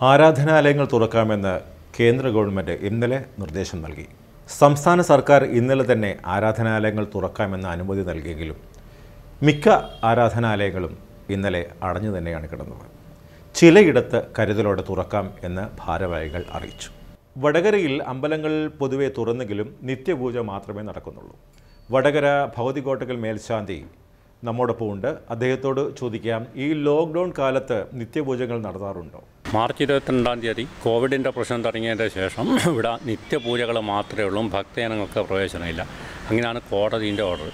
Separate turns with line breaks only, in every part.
ആരാധനാലയങ്ങൾ തുറക്കാമെന്ന് കേന്ദ്ര ഗവൺമെൻറ് ഇന്നലെ നിർദ്ദേശം നൽകി സംസ്ഥാന സർക്കാർ ഇന്നലെ തന്നെ ആരാധനാലയങ്ങൾ തുറക്കാമെന്ന് അനുമതി നൽകിയെങ്കിലും മിക്ക ആരാധനാലയങ്ങളും ഇന്നലെ അടഞ്ഞു തന്നെയാണ് കിടന്നത് ചിലയിടത്ത് കരുതലോടെ തുറക്കാം എന്ന് ഭാരവാഹികൾ അറിയിച്ചു വടകരയിൽ അമ്പലങ്ങൾ പൊതുവെ തുറന്നെങ്കിലും നിത്യപൂജ മാത്രമേ നടക്കുന്നുള്ളൂ വടകര ഭൗതികോട്ടകൽ മേൽശാന്തി നമ്മോടൊപ്പം ഉണ്ട് അദ്ദേഹത്തോട് ചോദിക്കാം ഈ ലോക്ക്ഡൗൺ കാലത്ത് നിത്യപൂജകൾ നടത്താറുണ്ടോ
മാർച്ച് ഇരുപത്തിരണ്ടാം തീയതി കോവിഡിൻ്റെ പ്രശ്നം തുടങ്ങിയതിൻ്റെ ശേഷം ഇവിടെ നിത്യപൂജകൾ മാത്രമേ ഉള്ളൂ ഭക്തജനങ്ങൾക്ക് പ്രവേശനമില്ല അങ്ങനെയാണ് കോടതിൻ്റെ ഓർഡർ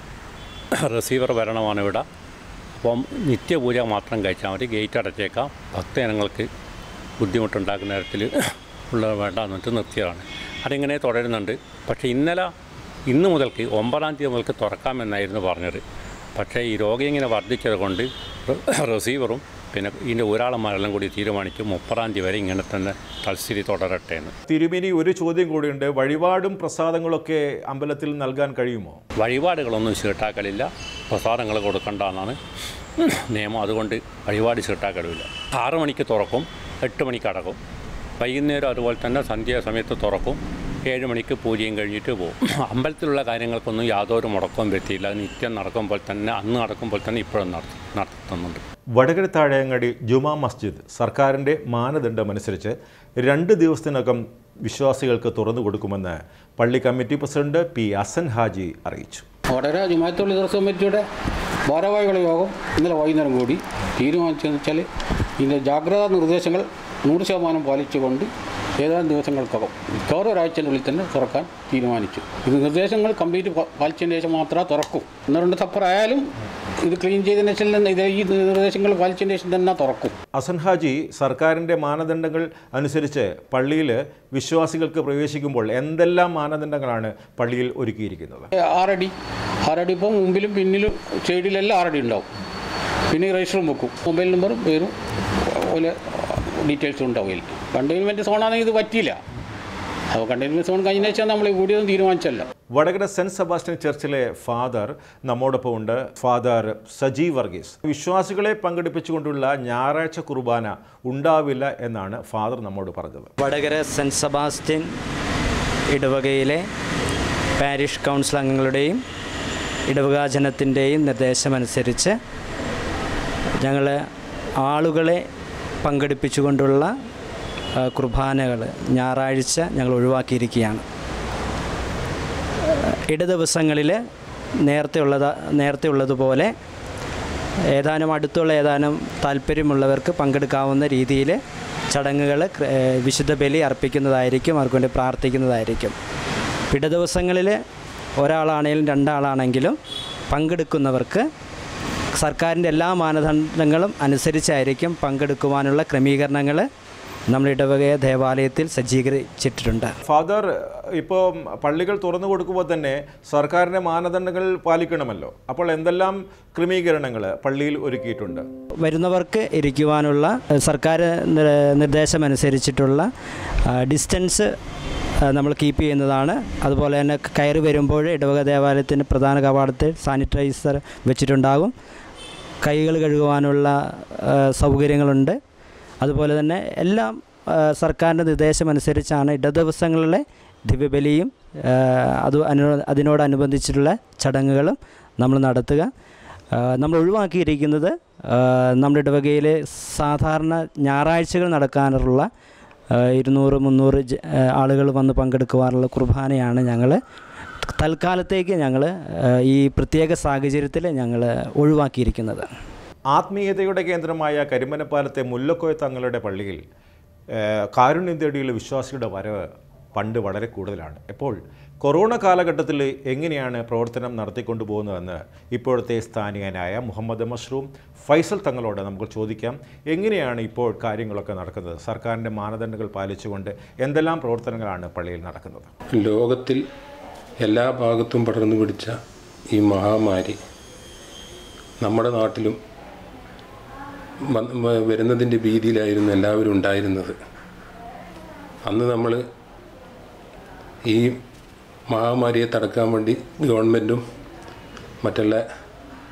റിസീവർ ഭരണമാണ് ഇവിടെ അപ്പം നിത്യപൂജ മാത്രം കഴിച്ചാൽ മതി ഗേറ്റ് അടച്ചേക്കാം ഭക്തജനങ്ങൾക്ക് ബുദ്ധിമുട്ടുണ്ടാക്കുന്ന തരത്തിൽ ഉള്ള വേണ്ട എന്നിട്ട് നിർത്തിയതാണ് അതിങ്ങനെ തുടരുന്നുണ്ട് പക്ഷേ ഇന്നലെ ഇന്ന് മുതൽക്ക് ഒമ്പതാം തീയതി മുതൽക്ക് തുറക്കാമെന്നായിരുന്നു പറഞ്ഞത് പക്ഷേ ഈ രോഗം ഇങ്ങനെ വർദ്ധിച്ചത് കൊണ്ട് റിസീവറും പിന്നെ ഇതിൻ്റെ ഒരാളന്മാരെല്ലാം കൂടി തീരുമാനിച്ചു മുപ്പതാം തീയതി വരെ ഇങ്ങനെ തന്നെ തൽസ്ഥിതി തുടരട്ടെ എന്ന്
തിരുമേനി ഒരു ചോദ്യം കൂടിയുണ്ട് വഴിപാടും പ്രസാദങ്ങളൊക്കെ അമ്പലത്തിൽ നൽകാൻ കഴിയുമോ
വഴിപാടുകളൊന്നും ചീട്ടാക്കലില്ല പ്രസാദങ്ങൾ കൊടുക്കണ്ടെന്നാണ് നിയമം അതുകൊണ്ട് വഴിപാട് ചീട്ടാക്കലില്ല ആറ് മണിക്ക് തുറക്കും എട്ട് മണിക്ക് അടക്കും വൈകുന്നേരം അതുപോലെ തന്നെ സന്ധ്യാസമയത്ത് തുറക്കും ഏഴ് മണിക്ക് പൂജയും കഴിഞ്ഞിട്ട് പോകും അമ്പലത്തിലുള്ള കാര്യങ്ങൾക്കൊന്നും യാതൊരു മുടക്കവും പറ്റിയില്ല അത് നിത്യം നടക്കുമ്പോൾ തന്നെ അന്ന് നടക്കുമ്പോൾ തന്നെ ഇപ്പോഴും നടത്തി നടത്തുന്നുണ്ട്
വടകര താഴെയങ്ങാടി ജുമാ മസ്ജിദ് സർക്കാരിൻ്റെ മാനദണ്ഡമനുസരിച്ച് രണ്ട് ദിവസത്തിനകം വിശ്വാസികൾക്ക് തുറന്നു കൊടുക്കുമെന്ന് പള്ളി committee president P Asan Haji അറിയിച്ചു
വടകര ജുമാത്തുള്ളി ദിവസം കമ്മിറ്റിയുടെ ഭാരവാഹികളുടെ യോഗം ഇന്നലെ വൈകുന്നേരം കൂടി തീരുമാനിച്ചതെന്ന് വെച്ചാൽ ഇതിൻ്റെ ജാഗ്രതാ നിർദ്ദേശങ്ങൾ നൂറ് ശതമാനം പാലിച്ചുകൊണ്ട് ഏതാനും ദിവസങ്ങൾക്കകം മിക്കവാറും ഒരാഴ്ചൻ്റെ ഉള്ളിൽ തന്നെ തുറക്കാൻ തീരുമാനിച്ചു ഇത് നിർദ്ദേശങ്ങൾ കംപ്ലീറ്റ് പ- പാലിച്ചതിന് ശേഷം മാത്രമേ തുറക്കൂ ഒന്ന് രണ്ട് സഫർ ആയാലും ഇത് ക്ലീൻ ചെയ്തതിന് ശേഷം തന്നെ ഇത് ഈ നിർദ്ദേശങ്ങൾ പാലിച്ചതിന് ശേഷം തന്നെ തുറക്കും
അസൻ ഹാജി സർക്കാരിൻ്റെ മാനദണ്ഡങ്ങൾ അനുസരിച്ച് പള്ളിയിൽ വിശ്വാസികൾക്ക് പ്രവേശിക്കുമ്പോൾ എന്തെല്ലാം മാനദണ്ഡങ്ങളാണ് പള്ളിയിൽ ഒരുക്കിയിരിക്കുന്നത്
ഏ, ആറടി ആറടി ഇപ്പം മുമ്പിലും പിന്നിലും സൈഡിലെല്ലാം ആറടി ഉണ്ടാവും പിന്നെ ഈ രജിസ്റ്ററും വെക്കും മൊബൈൽ നമ്പറും പേരും അതുപോലെ ഡീറ്റെയിൽസും ഉണ്ടാവും അതിൽ കണ്ടെയ്ൻമെൻറ്റ് സോണാണെങ്കിൽ ഇത് പറ്റിയില്ല അപ്പോൾ കണ്ടെയ്ൻമെൻറ്റ് സോൺ കഴിഞ്ഞ ശേഷം നമ്മൾ കൂടിയതും തീരുമാനിച്ചല്ല
വടകര സെൻറ്റ് സെബാസ്റ്റ്യൻ ചർച്ചിലെ ഫാദർ നമ്മോടൊപ്പം ഉണ്ട് ഫാദർ സജീവ് വർഗീസ് വിശ്വാസികളെ പങ്കെടുപ്പിച്ചുകൊണ്ടുള്ള ഞായറാഴ്ച കുർബാന ഉണ്ടാവില്ല എന്നാണ് ഫാദർ നമ്മോട് പറഞ്ഞത്
വടകര സെൻറ്റ് സെബാസ്റ്റ്യൻ ഇടവകയിലെ പാരിഷ് കൗൺസിൽ അംഗങ്ങളുടെയും ഇടവകാജനത്തിൻ്റെയും നിർദ്ദേശമനുസരിച്ച് ഞങ്ങൾ ആളുകളെ പങ്കെടുപ്പിച്ചുകൊണ്ടുള്ള കുർബാനകൾ ഞായറാഴ്ച ഞങ്ങൾ ഒഴിവാക്കിയിരിക്കുകയാണ് ഇട ദിവസങ്ങളിൽ നേരത്തെ ഉള്ളത് നേരത്തെ ഉള്ളതുപോലെ ഏതാനും അടുത്തുള്ള ഏതാനും താല്പര്യമുള്ളവർക്ക് പങ്കെടുക്കാവുന്ന രീതിയിൽ ചടങ്ങുകൾ ക്ര- ഏഹ് വിശുദ്ധ ബലി അർപ്പിക്കുന്നതായിരിക്കും അവർക്ക് വേണ്ടി പ്രാർത്ഥിക്കുന്നതായിരിക്കും ഇട ദിവസങ്ങളിൽ ഒരാളാണെങ്കിലും രണ്ടാളാണെങ്കിലും പങ്കെടുക്കുന്നവർക്ക് സർക്കാരിൻ്റെ എല്ലാ മാനദണ്ഡങ്ങളും അനുസരിച്ചായിരിക്കും പങ്കെടുക്കുവാനുള്ള ക്രമീകരണങ്ങൾ നമ്മൾ ഇടവകയ ദേവാലയത്തിൽ സജ്ജീകരിച്ചിട്ടുണ്ട്
ഫാദർ ഇപ്പോൾ പള്ളികൾ തുറന്നു കൊടുക്കുമ്പോൾ തന്നെ സർക്കാരിൻ്റെ മാനദണ്ഡങ്ങൾ പാലിക്കണമല്ലോ അപ്പോൾ എന്തെല്ലാം ക്രമീകരണങ്ങൾ പള്ളിയിൽ ഒരുക്കിയിട്ടുണ്ട്
വരുന്നവർക്ക് ഇരിക്കുവാനുള്ള ഏഹ്, സർക്കാർ നിർ- നിർദ്ദേശമനുസരിച്ചിട്ടുള്ള ആ, ഡിസ്റ്റൻസ് ആ, നമ്മൾ കീപ്പ് ചെയ്യുന്നതാണ് അതുപോലെ തന്നെ കയറി വരുമ്പോൾ ഇടവക ദേവാലയത്തിൻ്റെ പ്രധാന കവാടത്തിൽ സാനിറ്റൈസർ വെച്ചിട്ടുണ്ടാകും കൈകൾ കഴുകുവാനുള്ള ആ, സൗകര്യങ്ങളുണ്ട് അതുപോലെ തന്നെ എല്ലാം ആ, സർക്കാരിൻ്റെ നിർദ്ദേശമനുസരിച്ചാണ് ഇട ദിവസങ്ങളിലെ ദിവ്യബലിയും ആ, അത് അനു അതിനോടനുബന്ധിച്ചിട്ടുള്ള ചടങ്ങുകളും നമ്മൾ നടത്തുക ആ, നമ്മൾ ഒഴിവാക്കിയിരിക്കുന്നത് ആ, നമ്മുടെ ഇടവകയിൽ സാധാരണ ഞായറാഴ്ചകൾ നടക്കാനുള്ള ആ, ഇരുന്നൂറ് മുന്നൂറ് ജ- ആ, ആളുകൾ വന്ന് പങ്കെടുക്കുവാനുള്ള കുർബാനയാണ് ഞങ്ങൾ തൽക്കാലത്തേക്ക് ഞങ്ങൾ ഈ പ്രത്യേക സാഹചര്യത്തിൽ ഞങ്ങൾ ഒഴിവാക്കിയിരിക്കുന്നത്
ആത്മീയതയുടെ കേന്ദ്രമായ കരിമനപ്പാലത്തെ മുല്ലക്കോയ തങ്ങളുടെ പള്ളിയിൽ ഏഹ്, കാരുണ്യം തേടിയുള്ള വിശ്വാസികളുടെ വരവ് പണ്ട് വളരെ കൂടുതലാണ് ഇപ്പോൾ കൊറോണ കാലഘട്ടത്തിൽ എങ്ങനെയാണ് പ്രവർത്തനം നടത്തിക്കൊണ്ടു പോകുന്നതെന്ന് ഇപ്പോഴത്തെ സ്ഥാനീയനായ മുഹമ്മദ് മഷ്റൂം ഫൈസൽ തങ്ങളോട് നമുക്ക് ചോദിക്കാം എങ്ങനെയാണ് ഇപ്പോൾ കാര്യങ്ങളൊക്കെ നടക്കുന്നത് സർക്കാരിൻ്റെ മാനദണ്ഡങ്ങൾ പാലിച്ചുകൊണ്ട് എന്തെല്ലാം പ്രവർത്തനങ്ങളാണ് പള്ളിയിൽ നടക്കുന്നത്
ലോകത്തിൽ എല്ലാ ഭാഗത്തും പടർന്നു പിടിച്ച ഈ മഹാമാരി നമ്മുടെ നാട്ടിലും വന്ന് വ- വരുന്നതിൻ്റെ ഭീതിയിലായിരുന്നു എല്ലാവരും ഉണ്ടായിരുന്നത് അന്ന് നമ്മൾ ഈ മഹാമാരിയെ തടക്കാൻ വേണ്ടി ഗവൺമെൻറ്റും മറ്റുള്ള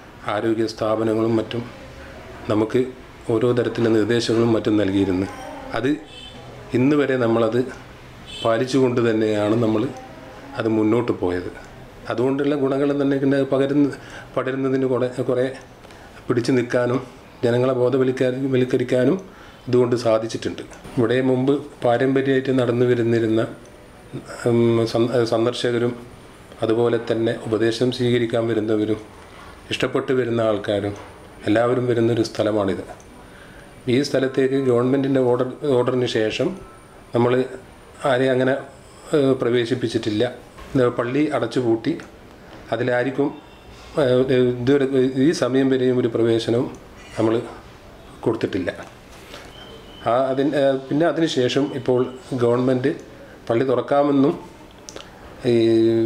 ആരോഗ്യ സ്ഥാപനങ്ങളും മറ്റും നമുക്ക് ഓരോ തരത്തിലുള്ള നിർദ്ദേശങ്ങളും മറ്റും നൽകിയിരുന്നു അത് ഇന്ന് വരെ നമ്മളത് പാലിച്ചുകൊണ്ട് തന്നെയാണ് നമ്മൾ അത് മുന്നോട്ട് പോയത് അതുകൊണ്ടുള്ള ഗുണങ്ങൾ തന്നെ പിന്നെ പകരുന്ന പടരുന്നതിന് കുറേ കുറേ പിടിച്ചു നിൽക്കാനും ജനങ്ങളെ ബോധവൽക്കരിക്കാനും വൽക്കരിക്കാനും ഇതുകൊണ്ട് സാധിച്ചിട്ടുണ്ട് ഇവിടെ മുമ്പ് പാരമ്പര്യമായിട്ട് നടന്നു വരുന്നിരുന്ന ഉം, സന്ദ- സന്ദർശകരും അതുപോലെ തന്നെ ഉപദേശം സ്വീകരിക്കാൻ വരുന്നവരും ഇഷ്ടപ്പെട്ട് വരുന്ന ആൾക്കാരും എല്ലാവരും വരുന്നൊരു സ്ഥലമാണിത് ഈ സ്ഥലത്തേക്ക് ഗവൺമെൻറ്റിൻ്റെ ഓർഡർ ഓർഡറിന് ശേഷം നമ്മൾ ആരെയും അങ്ങനെ ഏഹ്, പ്രവേശിപ്പിച്ചിട്ടില്ല ഇത് പള്ളി അടച്ചുപൂട്ടി അതിലായിരിക്കും ഏഹ്, ഇതുവരെ ഈ സമയം വരെയും ഒരു പ്രവേശനവും നമ്മൾ കൊടുത്തിട്ടില്ല ആ അതിന് ഏഹ്, പിന്നെ അതിന് ശേഷം ഇപ്പോൾ ഗവൺമെൻറ് പള്ളി തുറക്കാമെന്നും ഈ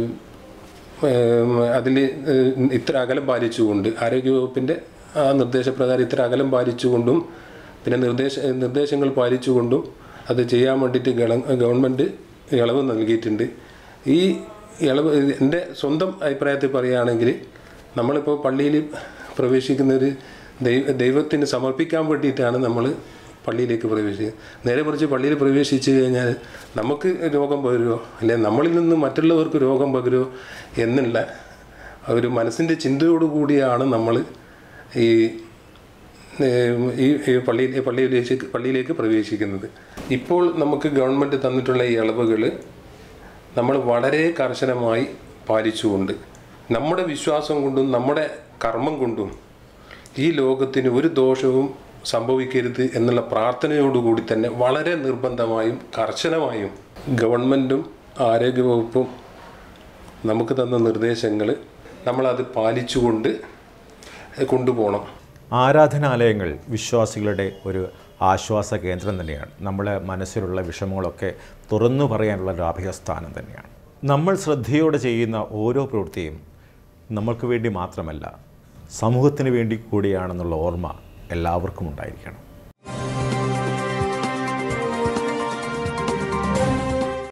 അതിൽ ഇത്ര അകലം പാലിച്ചുകൊണ്ട് ആരോഗ്യവകുപ്പിൻ്റെ ആ നിർദ്ദേശപ്രകാരം ഇത്ര അകലം പാലിച്ചുകൊണ്ടും പിന്നെ നിർദ്ദേശ നിർദ്ദേശങ്ങൾ പാലിച്ചുകൊണ്ടും അത് ചെയ്യാൻ വേണ്ടിയിട്ട് ഗവ- ഗവൺമെൻറ് ഇളവ് നൽകിയിട്ടുണ്ട് ഈ ഇളവ് എൻ്റെ സ്വന്തം അഭിപ്രായത്തിൽ പറയുകയാണെങ്കിൽ നമ്മളിപ്പോൾ പള്ളിയിൽ പ്രവേശിക്കുന്നത് ദൈവ ദൈവത്തിന് സമർപ്പിക്കാൻ വേണ്ടിയിട്ടാണ് നമ്മൾ പള്ളിയിലേക്ക് പ്രവേശിക്കുന്നത് നേരെ മറിച്ച് പള്ളിയിൽ പ്രവേശിച്ച് കഴിഞ്ഞാൽ നമുക്ക് രോഗം പകരുമോ അല്ലെ നമ്മളിൽ നിന്ന് മറ്റുള്ളവർക്ക് രോഗം പകരുമോ എന്നുള്ള ഒരു മനസ്സിൻ്റെ ചിന്തയോടുകൂടിയാണ് നമ്മൾ ഈ ഏം, ഈ ഈ പള്ളിയിൽ പള്ളിയിലേക്ക് പള്ളിയിലേക്ക് പ്രവേശിക്കുന്നത് ഇപ്പോൾ നമുക്ക് ഗവൺമെൻറ് തന്നിട്ടുള്ള ഈ ഇളവുകൾ നമ്മൾ വളരെ കർശനമായി പാലിച്ചുകൊണ്ട് നമ്മുടെ വിശ്വാസം കൊണ്ടും നമ്മുടെ കർമ്മം കൊണ്ടും ഈ ലോകത്തിന് ഒരു ദോഷവും സംഭവിക്കരുത് എന്നുള്ള പ്രാർത്ഥനയോടുകൂടി തന്നെ വളരെ നിർബന്ധമായും കർശനമായും ഗവൺമെൻറ്റും ആരോഗ്യവകുപ്പും നമുക്ക് തന്ന നിർദ്ദേശങ്ങൾ നമ്മളത് പാലിച്ചുകൊണ്ട് കൊണ്ടുപോകണം
ആരാധനാലയങ്ങൾ വിശ്വാസികളുടെ ഒരു ആശ്വാസ കേന്ദ്രം തന്നെയാണ് നമ്മളെ മനസ്സിലുള്ള വിഷമങ്ങളൊക്കെ തുറന്നു പറയാനുള്ള ഒരു അഭയസ്ഥാനം തന്നെയാണ് നമ്മൾ ശ്രദ്ധയോടെ ചെയ്യുന്ന ഓരോ പ്രവൃത്തിയും നമ്മൾക്ക് വേണ്ടി മാത്രമല്ല സമൂഹത്തിന് വേണ്ടി കൂടിയാണെന്നുള്ള ഓർമ്മ എല്ലാവർക്കും ഉണ്ടായിരിക്കണം